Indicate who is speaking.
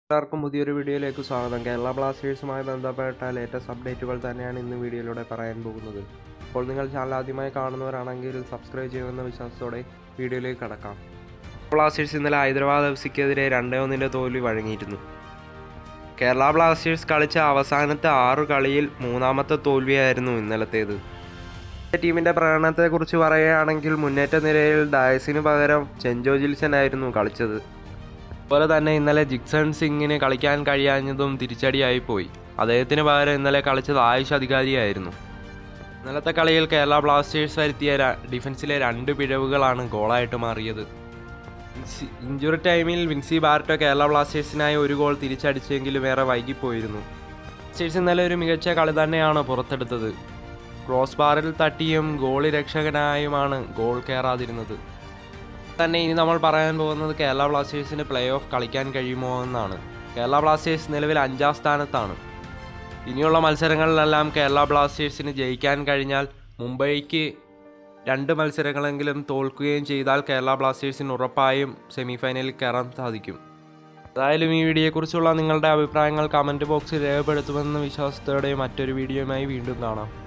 Speaker 1: എല്ലാവർക്കും പുതിയൊരു വീഡിയോയിലേക്ക് സ്വാഗതം കേരള ബ്ലാസ്റ്റേഴ്സുമായി ബന്ധപ്പെട്ട ലേറ്റസ്റ്റ് അപ്ഡേറ്റുകൾ തന്നെയാണ് ഇന്ന് വീഡിയോയിലൂടെ പറയാൻ പോകുന്നത് അപ്പോൾ നിങ്ങൾ ചാനൽ ആദ്യമായി കാണുന്നവരാണെങ്കിൽ സബ്സ്ക്രൈബ് ചെയ്യുമെന്ന വിശ്വാസത്തോടെ വീഡിയോയിലേക്ക് കടക്കാം ബ്ലാസ്റ്റേഴ്സ് ഇന്നലെ ഹൈദരാബാദ് എഫ് സിക്കെതിരെ രണ്ടേ ഒന്നിൻ്റെ തോൽവി വഴങ്ങിയിരുന്നു കേരള ബ്ലാസ്റ്റേഴ്സ് കളിച്ച അവസാനത്തെ ആറു കളിയിൽ മൂന്നാമത്തെ തോൽവിയായിരുന്നു ഇന്നലത്തേത് ടീമിൻ്റെ പ്രകടനത്തെക്കുറിച്ച് പറയുകയാണെങ്കിൽ മുന്നേറ്റ നിരയിൽ ഡയസിന് പകരം ചെഞ്ചോ ജിൽസൺ ആയിരുന്നു കളിച്ചത് അതുപോലെ തന്നെ ഇന്നലെ ജിക്സൺ സിംഗിന് കളിക്കാൻ കഴിയാഞ്ഞതും തിരിച്ചടിയായി പോയി അദ്ദേഹത്തിന് പകരം ഇന്നലെ കളിച്ചത് ആയുഷ് അധികാരിയായിരുന്നു ഇന്നലത്തെ കളിയിൽ കേരള ബ്ലാസ്റ്റേഴ്സ് വരുത്തിയ ര- ഡിഫൻസിലെ രണ്ട് പിഴവുകളാണ് ഗോളായിട്ട് മാറിയത് വിൻസി- ഇഞ്ചുറി ടൈമിൽ വിൻസി ബാർട്ടോ കേരള ബ്ലാസ്റ്റേഴ്സിനായി ഒരു ഗോൾ തിരിച്ചടിച്ചെങ്കിലും വേറെ വൈകിപ്പോയിരുന്നു ബ്ലാസ്റ്റേഴ്സ് ഇന്നലെ ഒരു മികച്ച കളി തന്നെയാണ് പുറത്തെടുത്തത് ക്രോസ് ബാറിൽ തട്ടിയും ഗോളി രക്ഷകനായുമാണ് ഗോൾ കയറാതിരുന്നത് തന്നെ ഇനി നമ്മൾ പറയാൻ പോകുന്നത് കേരള ബ്ലാസ്റ്റേഴ്സിന് പ്ലേ ഓഫ് കളിക്കാൻ കഴിയുമോ എന്നാണ് കേരള ബ്ലാസ്റ്റേഴ്സ് നിലവിൽ അഞ്ചാം സ്ഥാനത്താണ് ഇനിയുള്ള മത്സരങ്ങളിലെല്ലാം കേരള ബ്ലാസ്റ്റേഴ്സിന് ജയിക്കാൻ കഴിഞ്ഞാൽ മുംബൈക്ക് രണ്ട് മത്സരങ്ങളെങ്കിലും തോൽക്കുകയും ചെയ്താൽ കേരള ബ്ലാസ്റ്റേഴ്സിന് ഉറപ്പായും സെമിഫൈനലിൽ കയറാൻ സാധിക്കും ഏതായാലും ഈ വീഡിയോയെക്കുറിച്ചുള്ള നിങ്ങളുടെ അഭിപ്രായങ്ങൾ കമൻറ്റ് ബോക്സിൽ രേഖപ്പെടുത്തുമെന്ന വിശ്വാസത്തോടെ മറ്റൊരു വീഡിയോയുമായി വീണ്ടും കാണാം